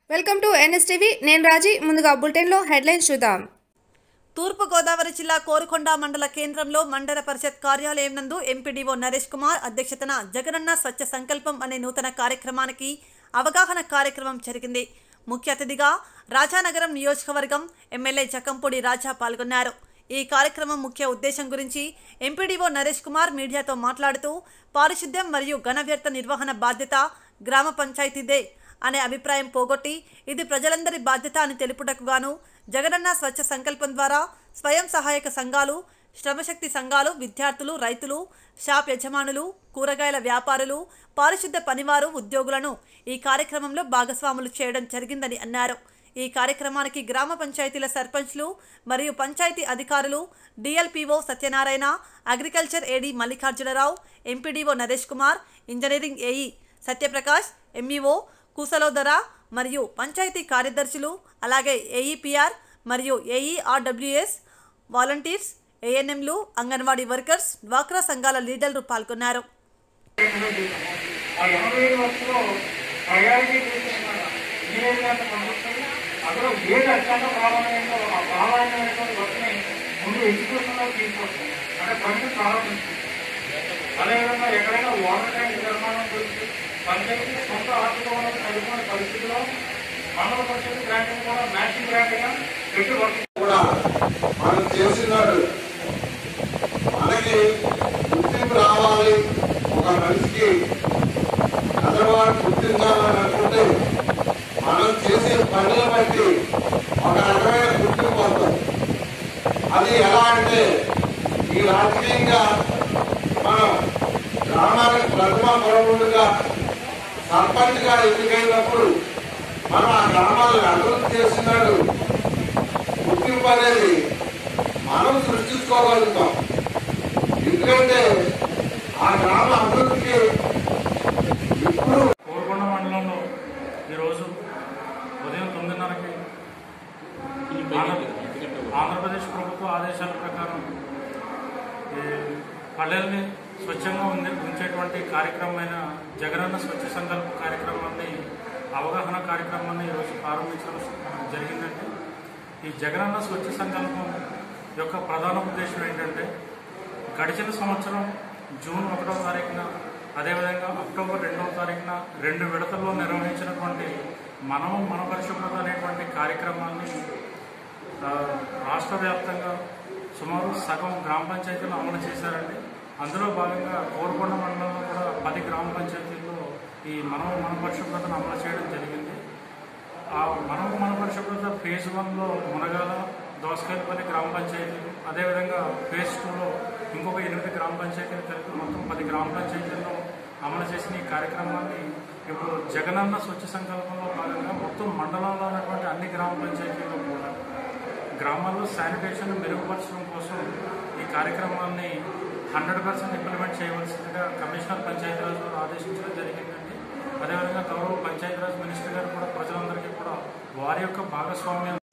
welcome to NSTV నేను రాజీ ముందుగా బులెటిన్లో హెడ్లైన్స్ చూద్దాం తూర్పుగోదావరి జిల్లా కోరుకొండ మండల కేంద్రంలో మండల పరిషత్ కార్యాలయం నందు ఎంపీడీఓ నరేష్ కుమార్ అధ్యక్షతన జగనన్న స్వచ్ఛ సంకల్పం అనే నూతన కార్యక్రమానికి అవగాహన కార్యక్రమం జరిగింది ముఖ్య అతిథిగా రాజానగరం నియోజకవర్గం ఎమ్మెల్యే జకంపూడి రాజా పాల్గొన్నారు ఈ కార్యక్రమం ముఖ్య ఉద్దేశం గురించి ఎంపీడీఓ నరేష్ కుమార్ మీడియాతో మాట్లాడుతూ పారిశుద్ధ్యం మరియు ఘన వ్యర్థ నిర్వహణ బాధ్యత గ్రామ పంచాయతీదే అనే అభిప్రాయం పోగొట్టి ఇది ప్రజలందరి బాధ్యత అని తెలుపుటకు గాను జగనన్న స్వచ్ఛ సంకల్పం ద్వారా స్వయం సహాయక సంఘాలు శ్రమశక్తి సంఘాలు విద్యార్థులు రైతులు షాప్ యజమానులు కూరగాయల వ్యాపారులు పారిశుద్ధ పనివారు ఉద్యోగులను ఈ కార్యక్రమంలో భాగస్వాములు చేయడం జరిగిందని అన్నారు ఈ కార్యక్రమానికి గ్రామ పంచాయతీల సర్పంచ్లు మరియు పంచాయతీ అధికారులు DLPO Satyanarayana agriculture AD Mallikarjuna Rao MPDO Naresh Kumar engineering AE Satyaprakash MEO కుశలోధర మరియు పంచాయతీ కార్యదర్శులు అలాగే ఏఈపిఆర్ మరియు ఏఈఆర్డబ్ల్యూఎస్ వాలంటీర్స్ ఏఎన్ఎంలు అంగన్వాడీ వర్కర్స్ డ్వాక్రా సంఘాల లీడర్లు పాల్గొన్నారు ఆ ఎనభై ఏడు వస్తులో ప్రయారిటీ తీసుకున్నారు ఇంజనీర్ గారిని పంపిస్తారు అందులో ఏది అత్యంత ప్రాధాన్యత ఆ ప్రాధాన్యమైనటువంటి వర్క్ని ముందు ఎగ్జిక్యూషన్లో తీసుకొస్తారు అంటే పని ప్రారంభించింది అదేవిధంగా ఎక్కడైనా వాటర్ ట్యాంక్ నిర్మాణం గురించి పంచాయతీ సొంత ఆర్థిక వనరులు చదువుకునే పరిస్థితిలో మండల పరిషత్ గ్రాంటింగ్ కూడా మ్యాచింగ్ గ్రాంట్గా పెట్టి వర్క్ కూడా మనం చేస్తున్నాడు మనకి గుర్తింపు రావాలి ఒక మనిషికి చంద్రబాబు గుర్తించాలని అనుకుంటే మనం చేసే పనుల బట్టి ఒక రకమైన గుర్తింపు వస్తుంది అది ఎలా అంటే ఈ రాజకీయంగా మనం గ్రామానికి ప్రథమ పౌరుడుగా సర్పంచ్గా ఎన్నికైనప్పుడు మనం ఆ గ్రామాలను అభివృద్ధి చేస్తున్నాడు గుర్తింపు అనేది మనం సృష్టించుకోగలుగుతాం ఎందుకంటే ఆ గ్రామ అభివృద్ధికి ఇప్పుడు కోరుకొండ మండలంలో ఈరోజు ఉదయం తొమ్మిదిన్నరకి ఆంధ్ర- ఆంధ్రప్రదేశ్ ప్రభుత్వ ఆదేశాల ప్రకారం ఈ పల్లెల్ని స్వచ్ఛంగా ఉండే ఉంచేటువంటి కార్యక్రమమైన జగనన్న స్వచ్ఛ సంకల్ప కార్యక్రమాన్ని అవగాహన కార్యక్రమాన్ని ఈరోజు ప్రారంభించడం జరిగిందండి ఈ జగనన్న స్వచ్ఛ సంకల్పం యొక్క ప్రధాన ఉద్దేశం ఏంటంటే గడిచిన సంవత్సరం జూన్ ఒకటో తారీఖున అదేవిధంగా అక్టోబర్ రెండవ తారీఖున రెండు విడతల్లో నిర్వహించినటువంటి మనం మన పరిశుభ్రత అనేటువంటి కార్యక్రమాన్ని ఆ, రాష్ట్ర వ్యాప్తంగా సుమారు సగం గ్రామ పంచాయతీలు అమలు చేశారండి అందులో భాగంగా కోరుకొండ మండలంలో కూడా పది గ్రామ పంచాయతీల్లో ఈ మనం మన పరిశుభ్రతను అమలు చేయడం జరిగింది ఆ మనం మన పరిశుభ్రత ఫేజ్ వన్లో మునగాల దోసకాయలపల్లి గ్రామ పంచాయతీలు అదేవిధంగా ఫేజ్ టూలో ఇంకొక ఎనిమిది గ్రామ పంచాయతీలు కలిపి మొత్తం పది గ్రామ పంచాయతీల్లో అమలు చేసిన ఈ కార్యక్రమాన్ని ఇప్పుడు జగనన్న స్వచ్ఛ సంకల్పంలో భాగంగా మొత్తం మండలంలో ఉన్నటువంటి అన్ని గ్రామ పంచాయతీల్లో కూడా గ్రామాల్లో శానిటేషన్ మెరుగుపరచడం కోసం ఈ కార్యక్రమాన్ని హండ్రెడ్ పర్సెంట్ ఇంప్లిమెంట్ చేయవలసిందిగా కమిషనర్ పంచాయతీరాజ్ గారు ఆదేశించడం జరిగిందండి అదేవిధంగా గౌరవ పంచాయతీరాజ్ మినిస్టర్ గారు కూడా ప్రజలందరికీ కూడా వారి యొక్క భాగస్వామ్యం